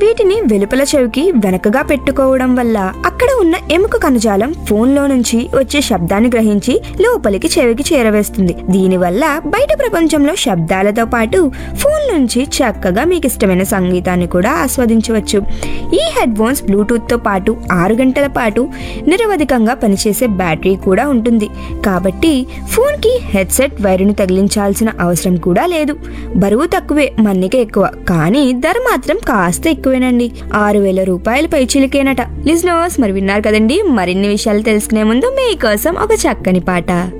వీటిని వెలుపల చెవికి వెనకగా పెట్టుకోవడం వల్ల అక్కడ ఉన్న ఎముక కణజాలం ఫోన్లో నుంచి వచ్చే శబ్దాన్ని గ్రహించి లోపలికి చెవికి చేరవేస్తుంది దీనివల్ల బయట ప్రపంచంలో శబ్దాలతో పాటు ఫోన్ నుంచి చక్కగా మీకు ఇష్టమైన సంగీతాన్ని కూడా ఆస్వాదించవచ్చు ఈ హెడ్ ఫోన్స్ బ్లూటూత్ తో పాటు ఆరు గంటల పాటు నిరవధికంగా పనిచేసే బ్యాటరీ కూడా ఉంటుంది కాబట్టి ఫోన్ కి హెడ్సెట్ వైరుని తగిలించాల్సిన అవసరం కూడా లేదు బరువు తక్కువే మన్నిక ఎక్కువ కానీ ధర మాత్రం కాస్త ఎక్కువేనండి ఆరు వేల రూపాయల పై చిలికేనట లిజనర్స్ మరి విన్నారు కదండి మరిన్ని విషయాలు తెలుసుకునే ముందు మీకోసం ఒక చక్కని పాట